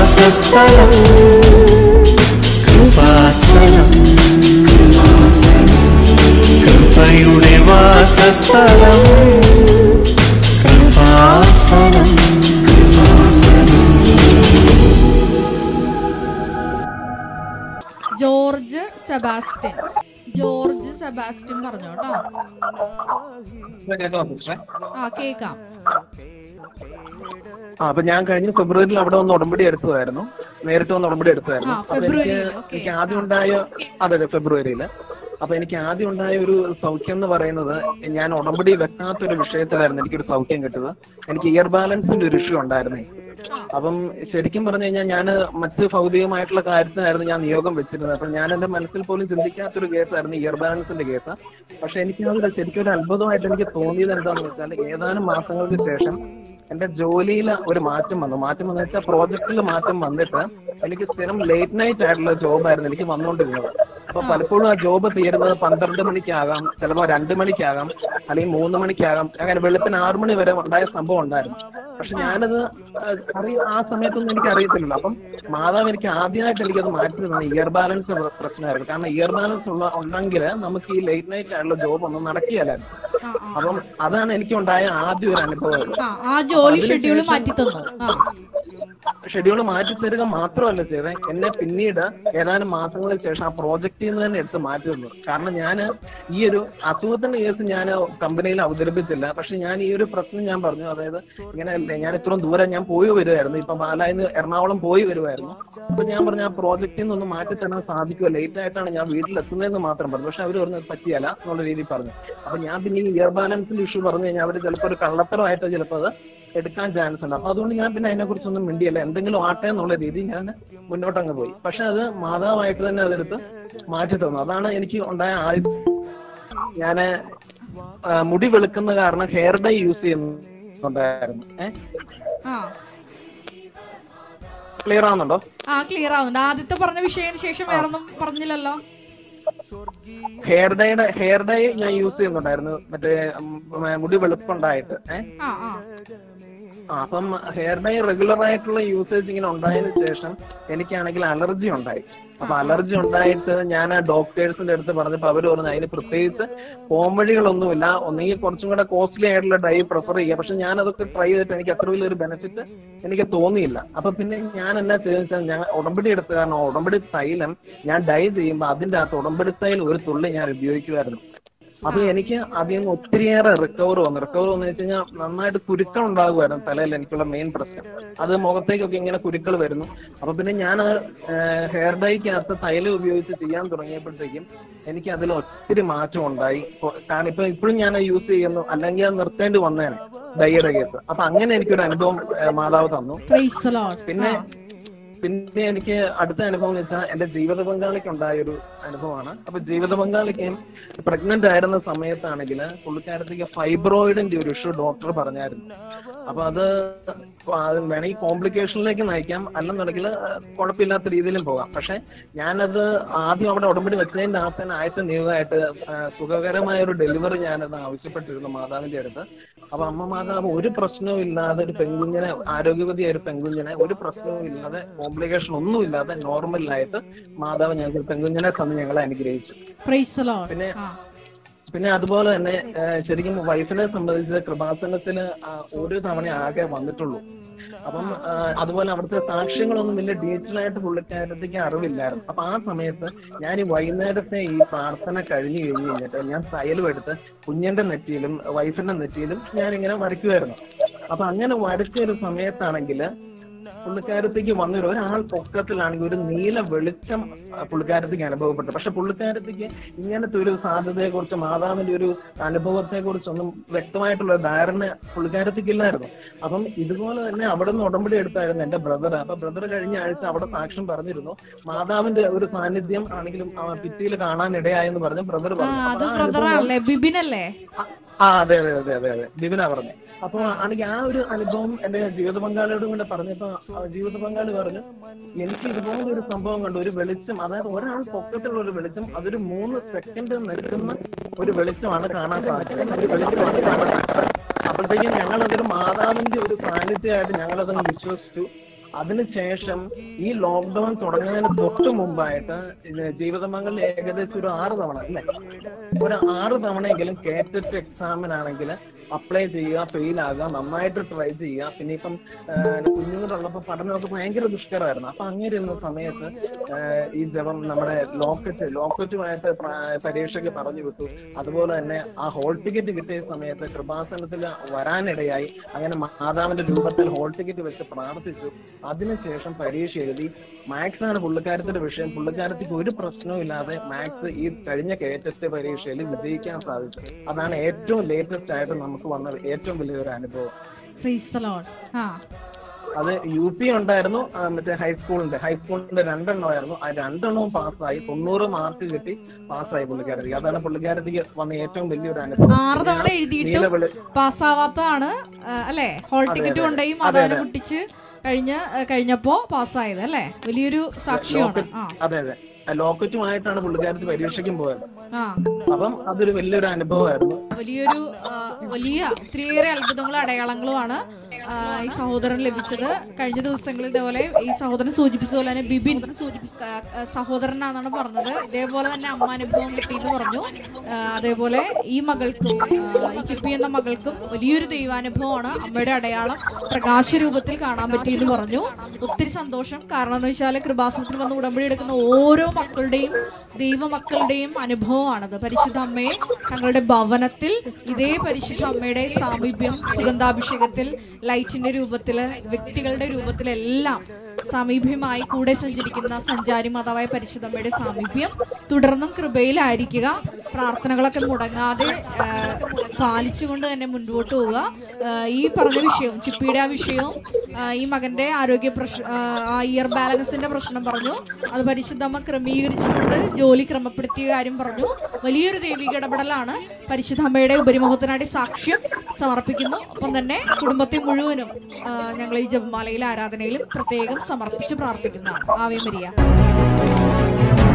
വാസസ്ഥലം കൃപാസനം കൃപയുടെ വാസസ്ഥലം കൃപാസനം ജോർജ് സെബാസ്റ്റ്യൻ ജോർജ് സെബാസ്റ്റ്യൻ പറഞ്ഞു കേട്ടോ കേൾക്കാമോ സിസ്റ്ററെ ആ കേക്കാം ആ അപ്പൊ ഞാൻ കഴിഞ്ഞ ഫെബ്രുവരിയിൽ അവിടെ വന്ന് ഉടമ്പടി എടുത്തതായിരുന്നു നേരിട്ട് വന്ന് ഉടമ്പടി എടുത്തതായിരുന്നു ആ, അപ്പൊ എനിക്ക് ഫെബ്രുവരിയിൽ, ഓക്കേ. എനിക്ക് ആദ്യം ഉണ്ടായ അതെ അതെ ഫെബ്രുവരിയില് അപ്പൊ എനിക്ക് ആദ്യം ഉണ്ടായ ഒരു സൗഖ്യം എന്ന് പറയുന്നത് ഞാൻ ഉടമ്പടി വെക്കാത്ത ഒരു വിഷയത്തിലായിരുന്നു എനിക്കൊരു സൗഖ്യം കിട്ടുക എനിക്ക് ഇയർ ബാലൻസിന്റെ ഒരു ഇഷ്യൂ ഉണ്ടായിരുന്നേ അപ്പം ശരിക്കും പറഞ്ഞു കഴിഞ്ഞാൽ ഞാൻ മറ്റ് ഭൗതികമായിട്ടുള്ള കാര്യത്തിനായിരുന്നു ഞാൻ നിയോഗം വെച്ചിരുന്നത് അപ്പൊ ഞാൻ എന്റെ മനസ്സിൽ പോലും ചിന്തിക്കാത്തൊരു കേസായിരുന്നു ഇയർ ബാലൻസിന്റെ കേസ് പക്ഷെ എനിക്ക് അത് ശരിക്കും ഒരു അത്ഭുതമായിട്ട് എനിക്ക് തോന്നിയത് എന്താണെന്ന് വെച്ചാൽ ഏതാനും മാസങ്ങൾക്ക് ശേഷം എന്റെ ജോലിയിൽ ഒരു മാറ്റം വന്നു മാറ്റം വന്നു വെച്ചാൽ പ്രോജക്റ്റിൽ മാറ്റം വന്നിട്ട് എനിക്ക് സ്ഥിരം ലേറ്റ് നൈറ്റ് ആയിട്ടുള്ള ജോബായിരുന്നു എനിക്ക് വന്നുകൊണ്ടിരുന്നത് അപ്പൊ പലപ്പോഴും ആ ജോബ് തീരുന്നത് പന്ത്രണ്ട് മണിക്കാകാം ചിലപ്പോൾ രണ്ട് മണിക്കാകാം അല്ലെങ്കിൽ മൂന്ന് മണിക്കാകാം അങ്ങനെ വെളുപ്പിന് ആറു മണി വരെ ഉണ്ടായ സംഭവം ഉണ്ടായിരുന്നു പക്ഷെ ഞാനത് അറിയ ആ സമയത്തൊന്നും എനിക്ക് അറിയത്തില്ലല്ലോ അപ്പം മാതാവ് എനിക്ക് ആദ്യമായിട്ട് എനിക്കത് മാറ്റി തന്നത് ഇയർ ബാലൻസ് പ്രശ്നമായിരുന്നു കാരണം ഇയർ ബാലൻസ് ഉള്ള ഉണ്ടെങ്കിൽ നമുക്ക് ഈ ലേറ്റ് നൈറ്റ് ആയിട്ടുള്ള ജോബ് ഒന്നും നടക്കുകയല്ലായിരുന്നു ആ ആ അപ്പം അതാണ് എനിക്കുണ്ടായ ആദ്യ ഒരു അനുഭവം ആ ആ ജോലി ഷെഡ്യൂൾ മാറ്റി തന്നു ആ ഷെഡ്യൂൾ മാറ്റി തരിക മാത്രമല്ല ചെയ്തേ എന്നെ പിന്നീട് ഏതാനും മാസങ്ങൾക്ക് ശേഷം ആ പ്രോജക്റ്റിൽ നിന്ന് തന്നെ എടുത്ത് മാറ്റി തന്നു കാരണം ഞാൻ ഈ ഒരു അസുഖത്തിന്റെ കേസ് ഞാൻ കമ്പനിയിൽ അവതരിപ്പിച്ചില്ല പക്ഷെ ഞാൻ ഈ ഒരു പ്രശ്നം ഞാൻ പറഞ്ഞു അതായത് ഇങ്ങനെ അല്ലേ, ഞാൻ ഇത്രയും ദൂരം ഞാൻ പോയി വരുമായിരുന്നു ഇപ്പൊ പാലായിന്ന് എറണാകുളം പോയി വരുമായിരുന്നു അപ്പൊ ഞാൻ പറഞ്ഞു ആ പ്രോജക്റ്റിൽ നിന്നൊന്ന് മാറ്റി തരാൻ സാധിക്കുമോ ലേറ്റ് ആയിട്ടാണ് ഞാൻ വീട്ടിലെത്തുന്നതെന്ന് മാത്രം പറഞ്ഞു പക്ഷെ അവർ പറഞ്ഞു "അത് പറ്റിയല്ല എന്നുള്ള രീതിയിൽ പറഞ്ഞു അപ്പൊ ഞാൻ പിന്നെ ഈ ഇയർ ബാലൻസിന്റെ ഇഷ്യൂ പറഞ്ഞു കഴിഞ്ഞാൽ അവർ ചിലപ്പോൾ ഒരു കള്ളത്തരമായിട്ട് ചിലപ്പോൾ അത് എടുക്കാൻ ചാൻസ് ഉണ്ട് അപ്പൊ അതുകൊണ്ട് ഞാൻ പിന്നെ അതിനെ കുറിച്ചൊന്നും മിണ്ടിയല്ല എന്തെങ്കിലും ആട്ടെ എന്നുള്ള രീതി ഞാൻ മുന്നോട്ടങ്ങ് പോയി പക്ഷെ അത് മാതാവായിട്ട് തന്നെ അതെടുത്ത് മാറ്റി തന്നു അതാണ് എനിക്ക് ഉണ്ടായ ആദ്യ ഞാന് ആ, മുടി വെളുക്കുന്ന കാരണം ഹെയർ ഡൈ യൂസ് ചെയ്യുന്നുണ്ടായിരുന്നു ഏഹ് ആ ക്ലിയർ ആവുന്നുണ്ടോ ആ ക്ലിയർ ആവുന്നുണ്ട് ആദ്യത്തെ പറഞ്ഞ വിഷയത്തിന് ശേഷം വേറൊന്നും പറഞ്ഞില്ലല്ലോ ഹെയർ ഡൈയുടെ ഹെയർ ഡൈ ഞാൻ യൂസ് ചെയ്യുന്നുണ്ടായിരുന്നു മറ്റേ ഉം, മുടി വെളുപ്പുണ്ടായിട്ട് ഏഹ് ആ ആ ആ, അപ്പം ഹെയർ ഡൈ റെഗുലർ ആയിട്ടുള്ള യൂസേജ് ഇങ്ങനെ ഉണ്ടായതിനു ശേഷം എനിക്കാണെങ്കിൽ അലർജി ഉണ്ടായി അപ്പൊ അലർജി ഉണ്ടായിട്ട് ഞാൻ ഡോക്ടേഴ്സിന്റെ അടുത്ത് പറഞ്ഞപ്പോ അവര് പറഞ്ഞു അതിന് പ്രത്യേകിച്ച് പോംവഴികളൊന്നുമില്ല ഒന്നെങ്കിൽ കുറച്ചും കൂടെ കോസ്റ്റ്ലി ആയിട്ടുള്ള ഡൈ പ്രിഫർ ചെയ്യുക പക്ഷെ ഞാൻ അതൊക്കെ ട്രൈ ചെയ്തിട്ട് എനിക്ക് അത്ര വലിയൊരു ബെനിഫിറ്റ് എനിക്ക് തോന്നിയില്ല അപ്പൊ പിന്നെ ഞാൻ എന്നാ ചെയ്തെന്ന് ഞാൻ ഉടമ്പടി എടുത്ത കാരണം ഉടമ്പടി തൈലം ഞാൻ ഡൈ ചെയ്യുമ്പോൾ അതിന്റെ അകത്ത് ഉടമ്പടി തൈലം ഒരു തുള്ളി ഞാൻ ഉപയോഗിക്കുമായിരുന്നു അപ്പൊ എനിക്ക് അതിൽ നിന്ന് ഒത്തിരിയേറെ റിക്കവർ വന്നു റിക്കവർ വന്നു വെച്ച് കഴിഞ്ഞാൽ നന്നായിട്ട് കുരുക്കൾ ഉണ്ടാകുമായിരുന്നു തലയിൽ എനിക്കുള്ള മെയിൻ പ്രശ്നം അത് മുഖത്തേക്കൊക്കെ ഇങ്ങനെ കുരുക്കൾ വരുന്നു അപ്പൊ പിന്നെ ഞാൻ ഹെയർ ഡൈക്കകത്ത് തൈലം ഉപയോഗിച്ച് ചെയ്യാൻ തുടങ്ങിയപ്പോഴത്തേക്കും എനിക്ക് അതിൽ ഒത്തിരി മാറ്റം ഉണ്ടായി ഇപ്പൊ- കാരണം ഇപ്പൊ ഇപ്പോഴും ഞാൻ യൂസ് ചെയ്യുന്നു അല്ലെങ്കിൽ അത് നിർത്തേണ്ടി വന്നേനെ ഡൈയുടെ കേസ് അപ്പൊ അങ്ങനെ എനിക്കൊരു അനുഭവം ഏ, മാതാവ് തന്നു പ്രൈസ് ദ ലോർഡ് പിന്നെ പിന്നെ എനിക്ക് അടുത്ത അനുഭവം എന്ന് വെച്ചാൽ എന്റെ ജീവിത പങ്കാളിക്ക് ഉണ്ടായ ഒരു അനുഭവമാണ് അപ്പൊ ജീവിത പങ്കാളിക്ക് പ്രഗ്നന്റ് ആയിരുന്ന സമയത്താണെങ്കിൽ പുള്ളിക്കാരത്തേക്ക് ഫൈബ്രോയിഡിന്റെ ഒരു ഇഷ്യൂ ഡോക്ടർ പറഞ്ഞായിരുന്നു അപ്പൊ അത് അത് വേണമെങ്കിൽ കോംപ്ലിക്കേഷനിലേക്ക് നയിക്കാം അല്ലെന്നുണ്ടെങ്കിൽ കുഴപ്പമില്ലാത്ത രീതിയിലും പോകാം പക്ഷെ ഞാനത് ആദ്യം അവിടെ ഉടമ്പടി വെച്ചതിന്റെ ആ തന്നെ ആഴ്ച നീവായിട്ട് സുഖകരമായ ഒരു ഡെലിവറി ഞാനത് ആവശ്യപ്പെട്ടിരുന്നു മാതാവിന്റെ അടുത്ത് അപ്പൊ അമ്മ മാതാവ് ഒരു പ്രശ്നവും ഇല്ലാതെ ഒരു പെൺകുഞ്ഞിനെ ആരോഗ്യവതിയായ ഒരു പെൺകുഞ്ഞിനെ ഒരു പ്രശ്നവും ഇല്ലാതെ കോംപ്ലിക്കേഷൻ ഒന്നും ഇല്ലാതെ നോർമലായിട്ട് മാതാവ് ഞങ്ങൾക്ക് ഒരു പെൺകുഞ്ഞിനെ തന്ന് ഞങ്ങളെ അനുഗ്രഹിച്ചു പ്രൈസ് ദ ലോർഡ് പിന്നെ ആ പിന്നെ അതുപോലെ തന്നെ ഏഹ്, ശരിക്കും വൈഫിനെ സംബന്ധിച്ച് കൃപാസനത്തിന് ആ, ഒരു തവണ ആകെ വന്നിട്ടുള്ളൂ അപ്പം ആ, അതുപോലെ അവിടുത്തെ സാക്ഷ്യങ്ങളൊന്നും വലിയ ഡീറ്റെയിൽ ആയിട്ട് പുള്ളിക്കാരത്തേക്ക് അറിവില്ലായിരുന്നു അപ്പൊ ആ സമയത്ത് ഞാൻ ഈ വൈകുന്നേരത്തെ ഈ പ്രാർത്ഥന കഴിഞ്ഞു കഴിഞ്ഞ് കഴിഞ്ഞിട്ട് ഞാൻ തയ്യലും എടുത്ത് കുഞ്ഞിന്റെ നെറ്റിയിലും വൈഫിന്റെ നെറ്റിയിലും ഞാൻ ഇങ്ങനെ വരയ്ക്കുമായിരുന്നു അപ്പൊ അങ്ങനെ വരച്ച ഒരു സമയത്താണെങ്കിൽ പുള്ളിക്കാരത്തേക്ക് വന്നൊരു ഒരാൾ പൊക്കത്തിലാണെങ്കിൽ ഒരു നീല വെളിച്ചം ആ, പുള്ളിക്കാരത്തേക്ക് അനുഭവപ്പെട്ടു പക്ഷെ പുള്ളിക്കാരത്തേക്ക് ഇങ്ങനത്തെ ഒരു സാധ്യതയെ കുറിച്ച് മാതാവിന്റെ ഒരു അനുഭവത്തെ കുറിച്ചൊന്നും വ്യക്തമായിട്ടുള്ള ധാരണ പുള്ളിക്കാരത്തേക്ക് ഇല്ലായിരുന്നു അപ്പം ഇതുപോലെ തന്നെ അവിടെ നിന്ന് ഉടമ്പടി എടുത്തായിരുന്നു എന്റെ ബ്രദർ അപ്പൊ ബ്രദർ കഴിഞ്ഞ ആഴ്ച അവിടെ സാക്ഷ്യം പറഞ്ഞിരുന്നു മാതാവിന്റെ ഒരു സാന്നിധ്യം ആണെങ്കിലും ഭിത്തിയിൽ കാണാൻ ഇടയായെന്ന് പറഞ്ഞ് ബ്രദർ ആ പറഞ്ഞു അത് അപ്പൊ ആ ബ്രദറാണല്ലേ ബിബിനല്ലേ ആ അതെ അതെ അതെ അതെ അതെ ബിബിന പറഞ്ഞു അപ്പൊ ആണെങ്കിൽ ആ ഒരു അനുഭവം എന്റെ ജീവിത പങ്കാളിയോടും കൂടെ പറഞ്ഞപ്പോ ആ ജീവിത പങ്കാളി പറഞ്ഞു എനിക്ക് ഇതുപോലെ ഒരു സംഭവം കണ്ടു ഒരു വെളിച്ചം അതായത് ഒരാൾ പൊക്കത്തിലുള്ള ഒരു വെളിച്ചം അതൊരു മൂന്ന് സെക്കൻഡ് നിൽക്കുന്ന ഒരു വെളിച്ചമാണ് കാണാൻ സാധിച്ചത് ഒരു വെളിച്ചമാണ് കാണാൻ സാധിച്ചത്. അപ്പോഴത്തേക്കും ഞങ്ങൾ അതൊരു മാതാവിന്റെ ഒരു സാന്നിധ്യമായിട്ട് ഞങ്ങളതങ്ങ് വിശ്വസിച്ചു അതിനുശേഷം ഈ ലോക്ക്ഡൌൺ തുടങ്ങുന്നതിന് തൊട്ട് മുമ്പായിട്ട് ഇത് ജീവിതമംഗളിൽ ഏകദേശം ഒരു ആറ് തവണ അല്ലേ ഒരു ആറ് തവണയെങ്കിലും കേറ്ററ്റ് എക്സാമിനാണെങ്കിൽ അപ്ലൈ ചെയ്യുക ഫെയിൽ ആകുക നന്നായിട്ട് ട്രൈ ചെയ്യുക പിന്നെ ഇപ്പം കുഞ്ഞുങ്ങളുള്ളപ്പോൾ പഠനമൊക്കെ ഭയങ്കര ദുഷ്കരമായിരുന്നു അപ്പൊ അങ്ങനെ ഇരുന്ന സമയത്ത് ആ, ഈ ജപം നമ്മുടെ ലോക്കറ്റ് ലോക്കറ്റുമായിട്ട് പ്ര- പരീക്ഷയ്ക്ക് പറഞ്ഞു വിട്ടു അതുപോലെ തന്നെ ആ ഹോൾ ടിക്കറ്റ് കിട്ടിയ സമയത്ത് കൃപാസനത്തിൽ വരാനിടയായി അങ്ങനെ മാതാവിന്റെ രൂപത്തിൽ ഹോൾ ടിക്കറ്റ് വെച്ച് പ്രാർത്ഥിച്ചു അതിനുശേഷം പരീക്ഷ എഴുതി മാത്സ് ആണ് പുള്ളിക്കാരത്തിന്റെ വിഷയം പുള്ളിക്കാരത്തിക്ക് ഒരു പ്രശ്നവും ഇല്ലാതെ മാത്സ് ഈ കഴിഞ്ഞ കേറ്റസ്റ്റ് പരീക്ഷയിൽ വിജയിക്കാൻ സാധിച്ചു അതാണ് ഏറ്റവും ലേറ്റസ്റ്റ് ആയിട്ട് നമുക്ക് വന്ന ഏറ്റവും വലിയൊരു അനുഭവം Praise the Lord. ആ അത് യു പി ഉണ്ടായിരുന്നു ആ, മറ്റേ ഹൈസ്കൂളിന്റെ ഹൈസ്കൂളിന്റെ രണ്ടെണ്ണമായിരുന്നു ആ രണ്ടെണ്ണവും പാസ്സായി തൊണ്ണൂറ് മാർക്ക് കിട്ടി പാസ്സായി പുള്ളിക്കാരത്തി അതാണ് പുള്ളിക്കാരത്തിക്ക് വന്ന ഏറ്റവും വലിയൊരു അനുഭവം ആറ് തവണ എഴുതിയിട്ടും നീലവിളി- പാസ്സാവാത്തതാണ് അല്ലേ ഹോൾ ടിക്കറ്റ് കൊണ്ടുപോയി മാതാവിനെ മുട്ടിച്ച് കഴിഞ്ഞ ആ, കഴിഞ്ഞപ്പോ പാസ്സായത് അല്ലേ വലിയൊരു സാക്ഷിയാണ് ആ അതെ അതെ ആ ലോക്കറ്റുമായിട്ടാണ് പുള്ളിക്കാരത്തി പരീക്ഷയ്ക്കും പോയത് ആ അപ്പം അതൊരു വലിയൊരു അനുഭവമായിരുന്നു വലിയൊരു ആ, വലിയ ഒത്തിരിയേറെ അത്ഭുതങ്ങളും അടയാളങ്ങളുമാണ് ആ, ഈ സഹോദരൻ ലഭിച്ചത് കഴിഞ്ഞ ദിവസങ്ങളിൽ ഇതേപോലെ ഈ സഹോദരൻ സൂചിപ്പിച്ചതുപോലെ തന്നെ ബിബിൻ ആ, ആ, സഹോദരനാണെന്നാണ് പറഞ്ഞത് ഇതേപോലെ തന്നെ അമ്മ അനുഭവം കിട്ടിയെന്ന് പറഞ്ഞു ആ, അതേപോലെ ഈ മകൾക്കും ആ, ഈ ചിപ്പി എന്ന മകൾക്കും വലിയൊരു ദൈവാനുഭവമാണ് അമ്മയുടെ അടയാളം പ്രകാശ രൂപത്തിൽ കാണാൻ പറ്റിയെന്ന് പറഞ്ഞു ഒത്തിരി സന്തോഷം കാരണം എന്ന് വെച്ചാൽ കൃപാസനത്തിൽ വന്ന് ഉടമ്പടി എടുക്കുന്ന ഓരോ മക്കളുടെയും ദൈവമക്കളുടെയും അനുഭവമാണത് പരിശുദ്ധ അമ്മയെ തങ്ങളുടെ ഭവനത്തിൽ ഇതേ പരിശുദ്ധ അമ്മയുടെ സാമീപ്യം സുഗന്ധാഭിഷേകത്തിൽ ലൈറ്റിന്റെ രൂപത്തില് വ്യക്തികളുടെ രൂപത്തിലെല്ലാം സമീപ്യമായി കൂടെ സഞ്ചരിക്കുന്ന സഞ്ചാരി മാതാവായ പരിശുദ്ധമ്മയുടെ സാമീപ്യം തുടർന്നും കൃപയിലായിരിക്കുക പ്രാർത്ഥനകളൊക്കെ മുടങ്ങാതെ ആ, പാലിച്ചുകൊണ്ട് തന്നെ മുൻപോട്ട് പോവുക ആ, ഈ പറഞ്ഞ വിഷയവും ചിപ്പിയുടെ ആ വിഷയവും ആ, ഈ മകന്റെ ആരോഗ്യ പ്രശ്ന ആ ഇയർ ബാലൻസിന്റെ പ്രശ്നം പറഞ്ഞു അത് പരിശുദ്ധമ്മ ക്രമീകരിച്ചുകൊണ്ട് ജോലി ക്രമപ്പെടുത്തിയ കാര്യം പറഞ്ഞു വലിയൊരു ദൈവിക ഇടപെടലാണ് പരിശുദ്ധമ്മയുടെ ഉപരിമുഖത്തിനായിട്ട് സാക്ഷ്യം സമർപ്പിക്കുന്നു ഒപ്പം തന്നെ കുടുംബത്തെ മുഴുവനും ആ, ഞങ്ങൾ ഈ ജപമാലയിലെ ആരാധനയിലും പ്രത്യേകം സമർപ്പിച്ച് പ്രാർത്ഥിക്കുന്നതാണ് ആവേ മരിയ